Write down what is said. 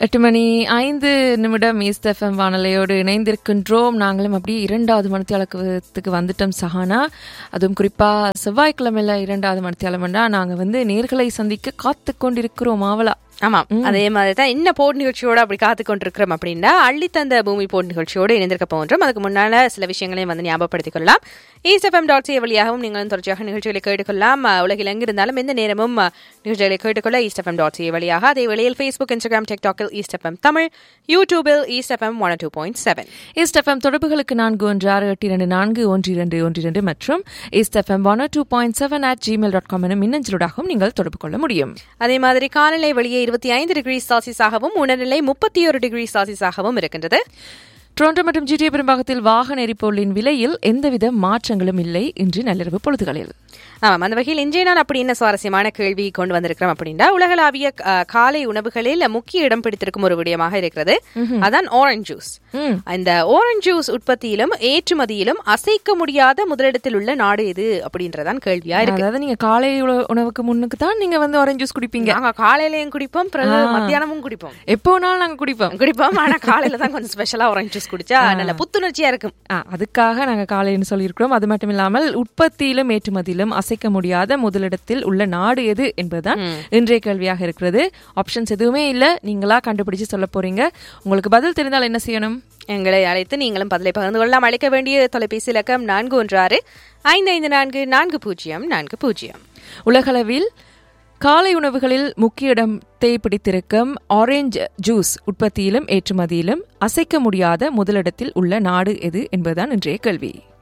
எட்டு மணி ஐந்து நிமிடம் ஈஸ்ட் எஃப்எம் வானொலியோடு இணைந்திருக்கின்றோம் நாங்களும் அப்படியே இரண்டாவது மணித்தியாலத்துக்கு வந்துட்டோம் சஹானா அதுவும் குறிப்பாக செவ்வாய்க்கிழமையில இரண்டாவது மணித்தியாலம்னா நாங்கள் வந்து நேர்களை சந்திக்க காத்து கொண்டிருக்கிறோம் ஆவலா ஆமாம் அதே மாதிரி தான் என்ன போட் நிகழ்ச்சியோட அப்படி காத்து கொண்டிருக்கிறோம் அப்படின்னா அள்ளி தந்த பூமி போட் நிகழ்ச்சியோடு இணைந்திருக்க போன்றோம் அதுக்கு முன்னால சில விஷயங்களையும் வந்து ஞாபகப்படுத்திக் கொள்ளலாம் ஈஸ்ட் எஃப்எம் டாட் சி வழியாகவும் நீங்களும் தொடர்ச்சியாக நிகழ்ச்சிகளை கேட்டுக்கொள்ளலாம் அஹ், உலகில் எங்கிருந்தாலும் எந்த நேரமும் அஹ், நிகழ்ச்சிகளை கேட்டுக்கொள்ள ஈஸ்ட் எஃப்எம் டாட் சி வழியாக அதே வேளையில் ஃபேஸ்புக் இன்ஸ்டாகிராம் டிக்டாக்கில் ஈஸ்ட் எஃப்எம் தமிழ் யூடியூபில் East FM one two point seven East FM தொடர்புகளுக்கு நான்கு ஒன்று ஆறு எட்டு இரண்டு நான்கு ஒன்று இரண்டு ஒன்று இரண்டு மற்றும் East FM one two point seven at Gmail dot com எனும் மின்னஞ்சலூடாகவும் நீங்கள் தொடர்பு கொள்ள முடியும் அதே மாதிரி காலநிலை வெளியே இருபத்தி ஐந்து டிகிரி செல்சியஸாகவும் உணர்நிலை முப்பத்தி ஒரு டிகிரி செல்சியஸாகவும் இருக்கின்றது டொரண்டோ மற்றும் ஜிடிஏ பெரும்பாகத்தில் வாகன எரிபொருளின் விலையில் எந்தவித மாற்றங்களும் இல்லை இன்று நள்ளிரவு பொழுதுகளில் ஆமாம் அந்த வகையில் இன்றைய நாள் அப்படி என்ன சுவாரஸ்யமான கேள்வி கொண்டு வந்திருக்கிறோம் அப்படின்னா உலகளாவிய அஹ், காலை உணவுகளில் முக்கிய இடம் பிடித்திருக்கும் ஒரு விடயமாக இருக்கிறது அதான் ஆரஞ்ச் ஜூஸ் ம். இந்த ஆரஞ்ச் ஜூஸ் உற்பத்தியிலும் ஏற்றுமதியிலும் அசைக்க முடியாத முதலிடத்தில் உள்ள நாடு எது அப்படின்றதான் கேள்வியா இருக்கு அதாவது நீங்க காலை உணவு- உணவுக்கு முன்னுக்கு தான் நீங்க வந்து ஆரஞ்சு ஜூஸ் குடிப்பீங்க நாங்க காலையிலயும் குடிப்போம் பிறகு மத்தியானமும் குடிப்போம் எப்போ வேணாலும் நாங்க குடிப்போம் குடிப்போம் ஆனா காலையில தான் கொஞ்சம் ஸ்பெஷலா ஆரஞ்ச் ஜூஸ் குடிச்சா நல்ல புத்துணர்ச்சியா இருக்கும் ஆ, அதுக்காக நாங்க காலைன்னு சொல்லியிருக்கிறோம் அது மட்டும் இல்லாமல் உற்பத்தியிலும் ஏற்றுமதியிலும் அசைக்க முடியாத முதலிடத்தில் உள்ள நாடு எது என்பதுதான் இன்றைய கேள்வியாக இருக்கிறது ஆப்ஷன்ஸ் எதுவுமே இல்ல நீங்களா கண்டுபிடிச்சு சொல்ல போறீங்க உங்களுக்கு பதில் தெரிந்தால் என்ன செய்யணும் எங்களை அழைத்து நீங்களும் பதிலை பகிர்ந்து கொள்ளலாம் அழைக்க வேண்டிய தொலைபேசி இலக்கம் நான்கு ஒன்று ஆறு ஐந்து ஐந்து நான்கு நான்கு பூஜ்ஜியம் நான்கு பூஜ்ஜியம் உலகளவில் காலை உணவுகளில் முக்கிய இடத்தை பிடித்திருக்கும் ஆரஞ்சு ஜூஸ் உற்பத்தியிலும் ஏற்றுமதியிலும் அசைக்க முடியாத முதலிடத்தில் உள்ள நாடு எது என்பதுதான் இன்றைய கேள்வி